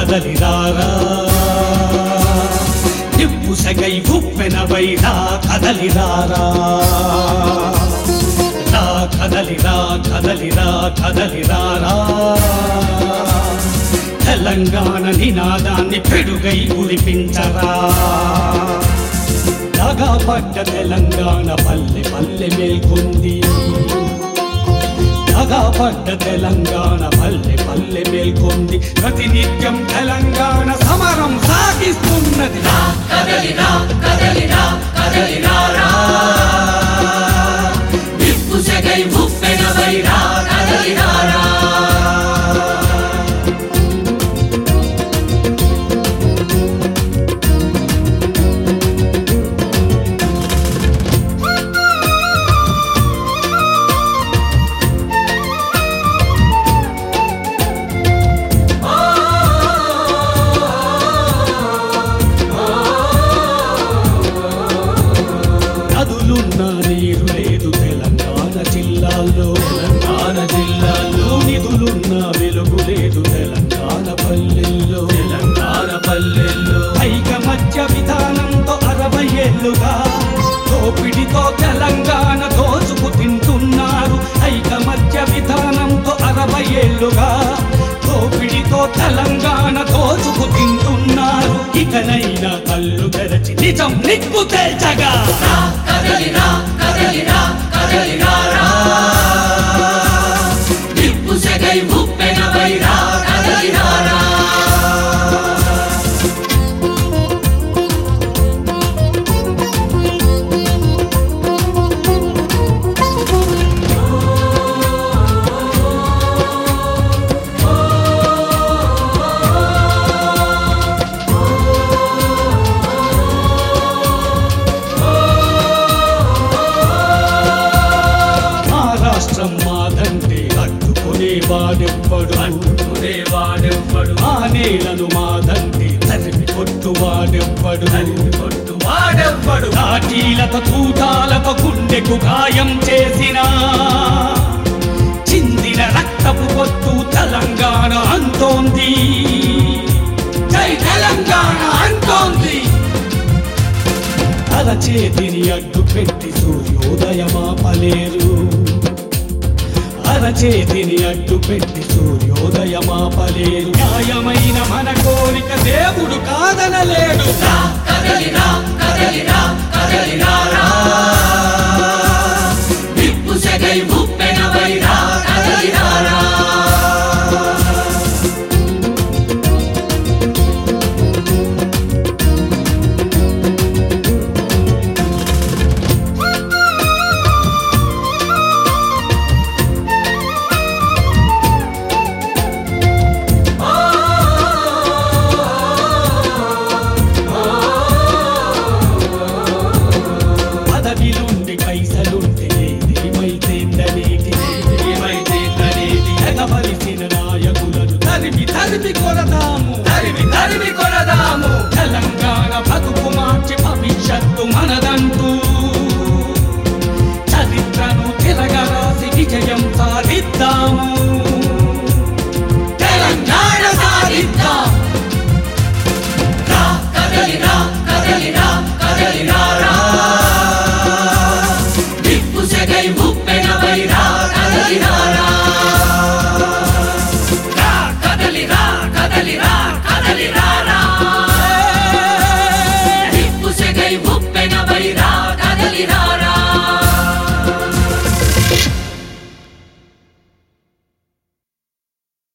కదలిరారా నిప్పు సెగై ఉప్పెనవైరా కదలిరారా రా కదలిరా కదలిరా కదలిరారా తెలంగాణ నినాదాన్ని పెడుగై ఉరిపించరా పడ్డ తెలంగాణ పల్లె పల్లె మేల్కొంది పడ్డ తెలంగాణ పల్లె పల్లె మేల్కొంది ప్రతినిత్యం తెలంగాణ సమరం సాగిస్తున్నది రా కదలిరా కదలిరా కదలిరారా నిప్పు సెగై ఉప్పెన వైరా కదలిరారా నదులున్న నీరు లేదు తెలంగాణ జిల్లాల్లో తెలంగాణ జిల్లాల్లో నిధులున్న వెలుగు లేదు తెలంగాణ పల్లెల్లో తెలంగాణ పల్లెల్లో ఐకమత్య విధానంతో అరవై ఏళ్ళుగా దోపిడితో తెలంగాణ దోచుకు తింటున్నారు ఐకమత్య విధానంతో అరవై ఏళ్ళుగా దోపిడితో తెలంగాణ దోచుకు తింటున్నారు ఇకనైనా కళ్ళు తెరచి నిజం నిగ్గు తేల్చగా రా కదలిరా కదలిరా కదలిరారా నిప్పు సెగై ఉప్పెన వైరా కదలిరారా మా రాష్ట్రం మాదంటే అడ్డుకునే వాడెవ్వడు అడ్డుకునే వాడెవ్వడు మా నేలను మాదంటే తరిమి కొట్టు వాడెవ్వడు తరిమి కొట్టు వాడెవ్వడు లాఠీలతో తూటాలతో గుండెకు గాయం చేసిన చిందిన రక్తపు పొత్తు తెలంగాణ అంటోంది జై తెలంగాణ అంటోంది అరచేతిని అడ్డు పెట్టి సూర్యోదయమాపలేరు అరచేతిని అడ్డు పెట్టి సూర్యోదయమాపలేరు న్యాయమైన మన కోరిక దేవుడు కాదనలేడు రా కదలిరా కదలిరా కదలిరారా నిప్పు సెగై ఉప్పెన వైరా కదలిరారా పదవిలుండి పైసలుండి ఏమైతేందనేది ఏమైతేందనేది ఎగవలసిన నాయకులను తరిమి తరిమి కొరదాము తరిమి తరిమి కొరదాము తెలంగాణ బతుకు మార్చి భవిష్యత్తు మనదంటూ చరిత్రను తిరగరాసి విజయం సాధిద్దాము తెలంగాణ సాధిద్దాం రా కదలిరా కదలిరా కదలిరా